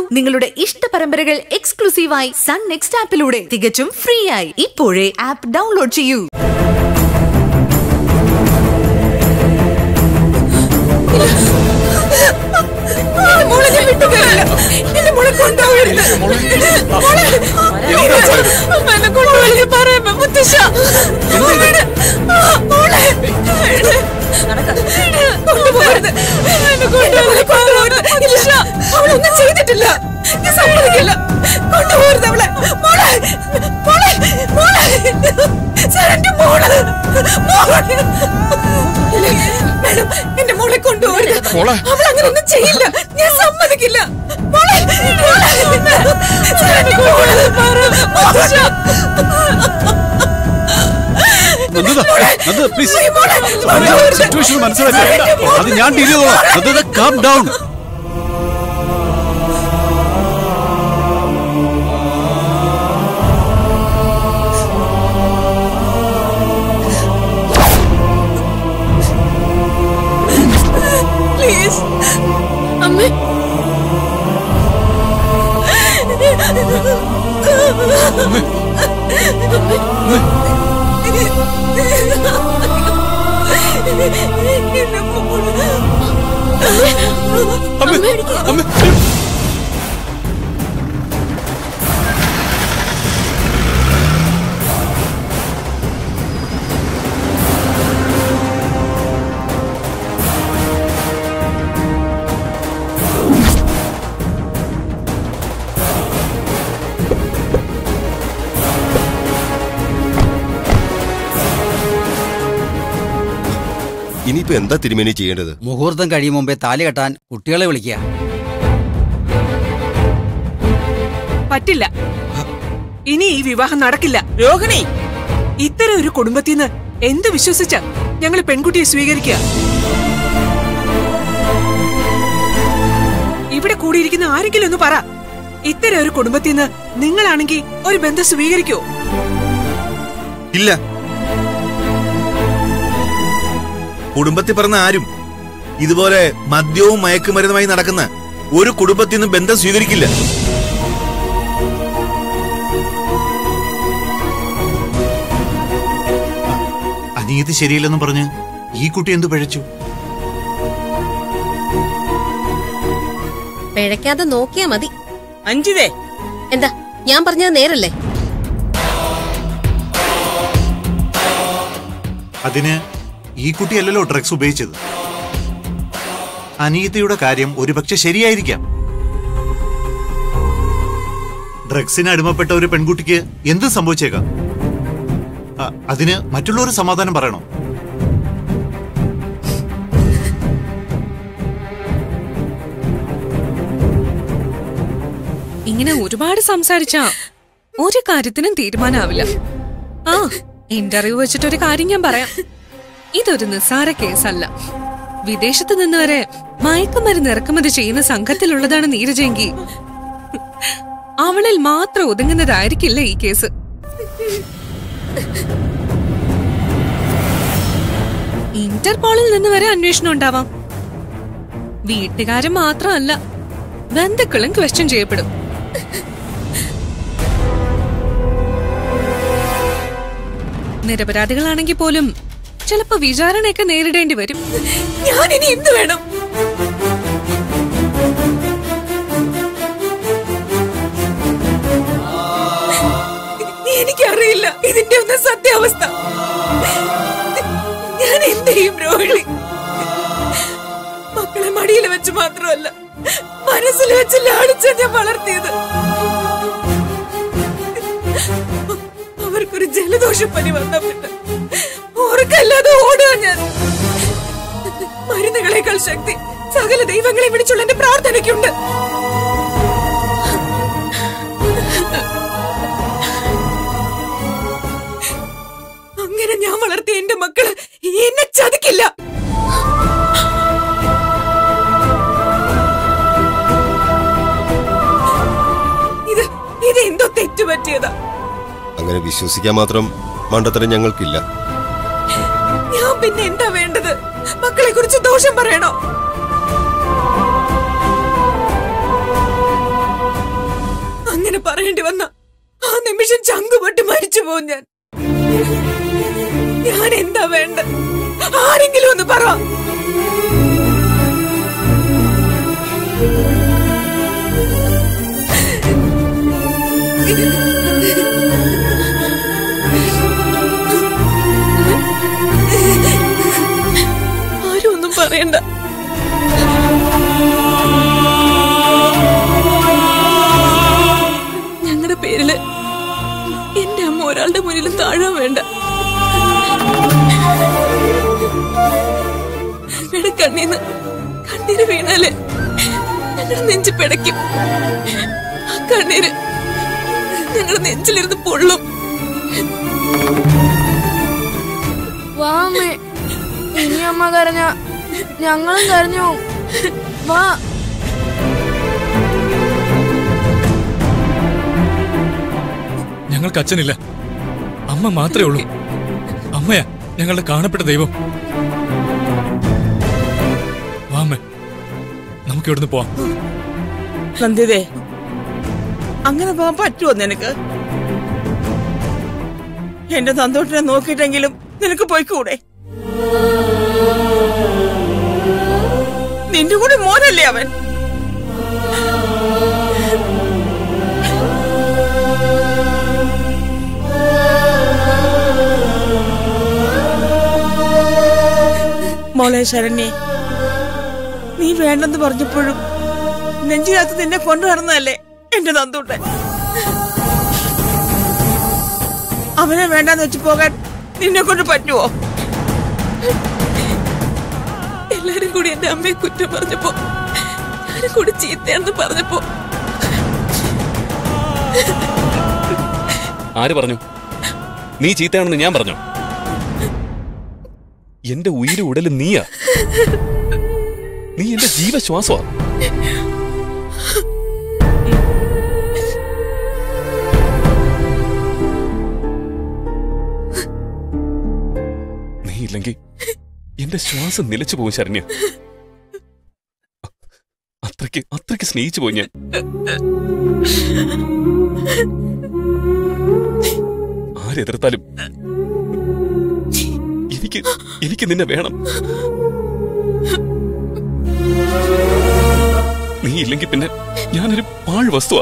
നിങ്ങളുടെ ഇഷ്ട പരമ്പരകൾ എക്സ്ക്ലൂസീവായി സൺ നെക്സ്റ്റ് ആപ്പിലൂടെ തികച്ചും ഫ്രീ ആയി ഇപ്പോഴേ ആപ്പ് ഡൗൺലോഡ് ചെയ്യൂ മോളെ ഞാൻ വിട്ടുതരില്ല. എന്റെ മോളെ കൊണ്ടുപോകരുത്. മോളെ, അമ്മ എന്നെ കൊണ്ടുപോകരുത്. പറയാമ്മ, മുത്തശ്ശ. വിട്. ആ, മോളെ. വിട്. കൊണ്ടുപോകരുത്. എന്നെ കൊണ്ടുപോകരുത്. കൊണ്ടുപോകരുത്. മുത്തശ്ശ, അവളൊന്നും ചെയ്തിട്ടില്ല ഞാൻ സമ്മതിക്കില്ല കൊണ്ടുപോകരുത് അവളെ മോളെ മോളെ മോളെ സാർ എന്റെ മോള് മോളെ മേഡം എന്റെ മോളെ കൊണ്ടുപോകരുത് മോളെ. അവൾ അങ്ങനെ ഒന്നും ചെയ്യില്ല ഞാൻ സമ്മതിക്കില്ല മോളെ മോളെ സാർ എന്റെ മോള് മോശ. നന്ദിത, നന്ദിത, please. ഈ മോളെ കൊണ്ടുപോകരുത്. സിറ്റുവേഷൻ മനസ്സിലാക്കി അത് ഞാൻ ഡീൽ ചെയ്തോളാം നന്ദിത കാം ഡൗൺ പ്ലീസ് അമ്മ എന്നെ മോള് അമ്മ അമ്മ ഇനിയിപ്പോ എന്താ തിരുമേനി ചെയ്യേണ്ടത് മുഹൂർത്തം കഴിയും മുമ്പേ താലി കെട്ടാൻ കുട്ടികളെ വിളിക്കുക പറ്റില്ല ഇനി ഈ വിവാഹം നടക്കില്ല രോഹിണി ഇത്തരം ഒരു കുടുംബത്തിന്ന് എന്ത് വിശ്വസിച്ച ഞങ്ങൾ പെൺകുട്ടിയെ സ്വീകരിക്കുക ഇവിടെ കൂടിയിരിക്കുന്ന ആരെങ്കിലും ഒന്ന് പറ ഇത്തരം ഒരു കുടുംബത്തിന്ന് നിങ്ങളാണെങ്കിൽ ഒരു ബന്ധം സ്വീകരിക്കോ ഇല്ല കുടുംബത്തിൽ പറഞ്ഞ ആരും ഇതുപോലെ മദ്യവും മയക്കുമരുന്നുമായി നടക്കുന്ന ഒരു കുടുംബത്തിൽ നിന്ന് ബന്ധം സ്വീകരിക്കില്ല അനീതി ശരിയില്ലെന്നും പറഞ്ഞ് ഈ കുട്ടി എന്തു പിഴച്ചു പിഴയ്ക്കാതെ നോക്കിയാ മതി അഞ്ചിതേ എന്താ ഞാൻ പറഞ്ഞത് നേരല്ലേ അതിന് ഈ കുട്ടിയല്ലല്ലോ ഡ്രഗ്സ് ഉപയോഗിച്ചത് അനീതിയുടെ കാര്യം ഒരുപക്ഷെ ശരിയായിരിക്കാം ഡ്രഗ്സിന് അടിമപ്പെട്ട ഒരു പെൺകുട്ടിക്ക് എന്തും സംഭവിച്ചേക്കാം അ- അതിന് മറ്റുള്ളവർ സമാധാനം പറയണോ ഇങ്ങനെ ഒരുപാട് സംസാരിച്ചാ ഒരു കാര്യത്തിനും തീരുമാനാവില്ല ആ ഇന്റർവ്യൂ വെച്ചിട്ടൊരു കാര്യം ഞാൻ പറയാം ഇതൊരു നിസ്സാര കേസല്ല വിദേശത്ത് നിന്ന് വരെ മയക്കുമരുന്ന് ഇറക്കുമതി ചെയ്യുന്ന സംഘത്തിലുള്ളതാണ് നീരജെങ്കി അവളിൽ മാത്രം ഒതുങ്ങുന്നതായിരിക്കില്ല ഈ കേസ് ഇന്റർപോളിൽ നിന്ന് വരെ അന്വേഷണം ഉണ്ടാവാം വീട്ടുകാരും മാത്രമല്ല ബന്ധുക്കളും ക്വസ്റ്റ്യൻ ചെയ്യപ്പെടും നിരപരാധികളാണെങ്കിൽ പോലും ചിലപ്പോ വിചാരണയൊക്കെ നേരിടേണ്ടി വരും ഞാൻ ഇനി എന്ത് വേണം എനിക്കറിയില്ല ഇതിന്റെ ഒന്നും സത്യാവസ്ഥ ഞാൻ എന്ത് ചെയ്യും രോഹിണി മക്കളെ മടിയിൽ വെച്ച് മാത്രമല്ല മനസ്സിൽ വെച്ച് ലാളിച്ച ഞാൻ വളർത്തിയത് അവർക്കൊരു ജലദോഷപ്പനി വന്നപ്പെട്ട് ഓർക്കല്ലാതെ ഓടുക ഞാൻ മരുന്നുകളെക്കാൾ ശക്തി സകല ദൈവങ്ങളെ വിളിച്ചുള്ള എന്റെ പ്രാർത്ഥനയ്ക്കുണ്ട് അങ്ങനെ ഞാൻ വളർത്തിയ എന്റെ മക്കള് എന്നെ ചതിക്കില്ല ഇത് ഇത് എന്തോ തെറ്റുപറ്റിയതാ അങ്ങനെ വിശ്വസിക്കാൻ മാത്രം മണ്ടത്തരം ഞങ്ങൾക്കില്ല ഞാൻ പിന്നെ എന്താ വേണ്ടത് മക്കളെ കുറിച്ച് ദോഷം പറയണോ വേണ്ടി വന്ന ആ നിമിഷം ചങ്കുപൊട്ടി മരിച്ചു പോകും ഞാൻ ഞാൻ എന്താ വേണ്ട ആരെങ്കിലും ഒന്ന് പറ ആരും ഒന്നും പറയണ്ട ഞങ്ങളുടെ പേരില് എന്റെ അമ്മ ഒരാളുടെ മുന്നിലും താഴാൻ വേണ്ട അമ്മയുടെ കണ്ണീന്ന് കണ്ണീര് വീണാല് ഞങ്ങളുടെ നെഞ്ച് പിടയ്ക്കും ആ കണ്ണീര് ഞങ്ങളുടെ നെഞ്ചിലിരുന്ന് പൊള്ളും വാ അമ്മേ ഇനി അമ്മ കരഞ്ഞ ഞങ്ങളും കരഞ്ഞു പോവും. വാ ഞങ്ങൾക്ക് അച്ഛനില്ല അമ്മ മാത്രമേ ഉള്ളൂ അമ്മയാ ഞങ്ങളുടെ കാണപ്പെട്ട ദൈവം വാമ്മ നമുക്ക് ഇവിടുന്ന് പോവാം നന്ദിതേ അങ്ങനെ പോകാൻ പറ്റുമോ നിനക്ക് എന്റെ സന്തോഷനെ നോക്കിയിട്ടെങ്കിലും നിനക്ക് പോയിക്കൂടെ നിന്റെ കൂടെ മോനല്ലേ അവൻ മോളെ ശരണ്യെ നീ വേണ്ടെന്ന് പറഞ്ഞപ്പോഴും നെഞ്ചിനകത്ത് നിന്നെ കൊണ്ടു നടന്നതല്ലേ എന്റെ നന്ദൂട്ടൻ അവനെ വേണ്ടാന്ന് വെച്ച് പോകാൻ നിന്നെ കൊണ്ട് പറ്റുമോ എല്ലാരും കൂടി എന്റെ അമ്മയെ കുറ്റം പറഞ്ഞപ്പോ ഞാനും കൂടി ചീത്തയാണെന്ന് പറഞ്ഞപ്പോ ആര് പറഞ്ഞു നീ ചീത്തയാണെന്ന് ഞാൻ പറഞ്ഞു എന്റെ ഉയിര് ഉടല് നീയാ നീ എന്റെ ജീവശ്വാസമാ നീ ഇല്ലെങ്കിൽ എന്റെ ശ്വാസം നിലച്ചു പോകും ശരണ്യ അത്രയ്ക്ക് അത്രയ്ക്ക് സ്നേഹിച്ചു പോയി ഞാൻ ആരെതിർത്താലും എനിക്ക് എനിക്ക് നിന്നെ വേണം നീ ഇല്ലെങ്കിൽ പിന്നെ ഞാനൊരു പാഴ് വസ്തുവാ